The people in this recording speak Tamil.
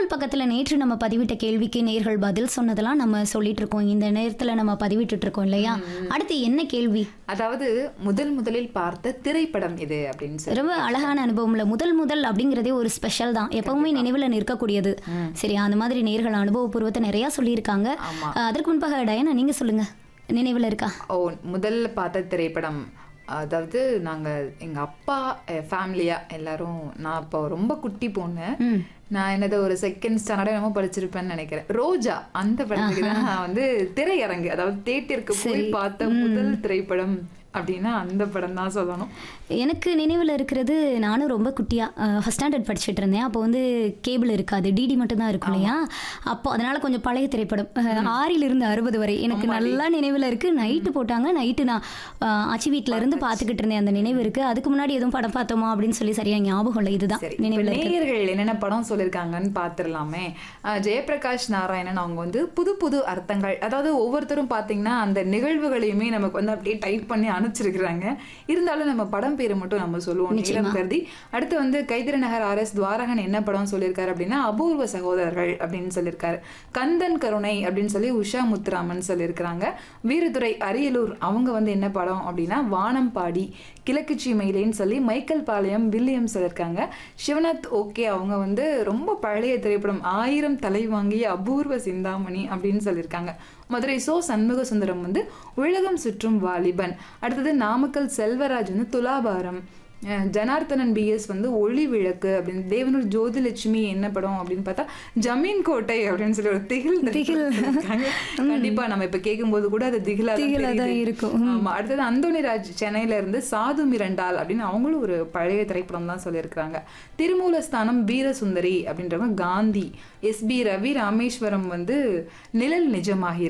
முகநூல் பக்கத்துல நேற்று நம்ம பதிவிட்ட கேள்விக்கு நேர்கள் பதில் சொன்னதெல்லாம் நம்ம சொல்லிட்டு இருக்கோம் இந்த நேரத்துல நம்ம பதிவிட்டுட்டு இருக்கோம் இல்லையா அடுத்து என்ன கேள்வி அதாவது முதல் முதலில் பார்த்த திரைப்படம் இது அப்படின்னு சொல்லி ரொம்ப அழகான அனுபவம்ல முதல் முதல் அப்படிங்கிறதே ஒரு ஸ்பெஷல் தான் எப்பவுமே நினைவுல நிற்கக்கூடியது சரி அந்த மாதிரி நேர்கள் அனுபவபூர்வத்தை நிறைய சொல்லியிருக்காங்க ஆமா. அஹ், அதற்கு முன்பாக டயனா நீங்க சொல்லுங்க நினைவுல இருக்கா ஓ முதல்ல பார்த்த திரைப்படம் அதாவது நாங்க எங்க அப்பா ஃபேமிலியா எல்லாரும் நான் அப்போ ரொம்ப குட்டி பொண்ணு நான் என்னது ஒரு செகண்ட் ஸ்டாண்டர்ட் என்னமோ படிச்சிருப்பேன்னு நினைக்கிறேன் ரோஜா அந்த படத்துக்கு தான் நான் வந்து திரையரங்கு அதாவது தேட்டருக்கு போய் பார்த்த முதல் திரைப்படம் அப்படின்னா அந்த படம் தான் சொல்லணும் எனக்கு நினைவில் இருக்கிறது நானும் ரொம்ப குட்டியாக ஃபஸ்ட் ஸ்டாண்டர்ட் படிச்சுட்டு இருந்தேன் அப்போ வந்து கேபிள் இருக்காது டிடி மட்டும்தான் இருக்கும் இல்லையா அப்போ அதனால கொஞ்சம் பழைய திரைப்படம் அஹ், ஆறிலிருந்து அறுபது வரை எனக்கு நல்லா நினைவில் இருக்கு நைட்டு போட்டாங்க நைட்டு நான் அஹ், ஆச்சி வீட்டில இருந்து பார்த்துக்கிட்டு இருந்தேன் அந்த நினைவு இருக்கு அதுக்கு முன்னாடி எதுவும் படம் பார்த்தோமா அப்படின்னு சொல்லி சரியா ஞாபகம் இல்லை இதுதான் சரி நினைவில் இப்ப இருக்கு நேயர்கள் என்னென்ன படம் சொல்லியிருக்காங்கன்னு பார்த்துடலாமே அஹ் ஜெயபிரகாஷ் நாராயணன் அவங்க வந்து புது புது அர்த்தங்கள் அதாவது ஒவ்வொருத்தரும் பார்த்தீங்கன்னா அந்த நிகழ்வுகளையுமே நமக்கு வந்து அப்படியே டைப் பண்ணி அனுப்பிச்சிருக்கிறாங்க இருந்தாலும் நம்ம படம் பேரை மட்டும் நம்ம சொல்லுவோம் நேரம் கருதி அடுத்து வந்து கைதிர நகர் ஆர் எஸ் துவாரகன் என்ன படம் சொல்லியிருக்காரு அப்படின்னா அபூர்வ சகோதரர்கள் அப்படின்னு சொல்லியிருக்காரு கந்தன் கருணை அப்படின்னு சொல்லி உஷா முத்துராமன் சொல்லியிருக்கிறாங்க வீரதுரை அரியலூர் அவங்க வந்து என்ன படம் அப்படின்னா வானம் பாடி கிழக்குச்சி மயிலேன்னு சொல்லி மைக்கேல் பாளையம் வில்லியம் சொல்லியிருக்காங்க சிவநாத் ஓகே அவங்க வந்து ரொம்ப பழைய திரைப்படம் ஆயிரம் தலை வாங்கிய அபூர்வ சிந்தாமணி அப்படின்னு சொல்லியிருக்காங்க மதுரை சோ சண்முக சுந்தரம் வந்து உலகம் சுற்றும் வாலிபன் அடுத்தது நாமக்கல் செல்வராஜ் வந்து துலாபாரம் அஹ் ஜனார்த்தனன் பிஎஸ் வந்து ஒளி விளக்கு அப்படின்னு தேவனூர் ஜோதிலட்சுமி என்ன படம் அப்படின்னு பார்த்தா ஜமீன் கோட்டை அப்படின்னு சொல்லி ஒரு திகில் திகில் கண்டிப்பா நம்ம இப்ப கேட்கும்போது கூட அது திகிலா தான் திகிலா தான் தெரியுது. இருக்கும். ஆமா அடுத்தது அந்தோனிராஜ் சென்னையில இருந்து சாது மிரண்டால் அப்படின்னு அவங்களும் ஒரு பழைய திரைப்படம் தான் சொல்லியிருக்கிறாங்க திருமூலஸ்தானம் வீரசுந்தரி அப்படின்றவங்க காந்தி எஸ் பி ரவி ராமேஸ்வரம் வந்து நிழல் நிஜமாகி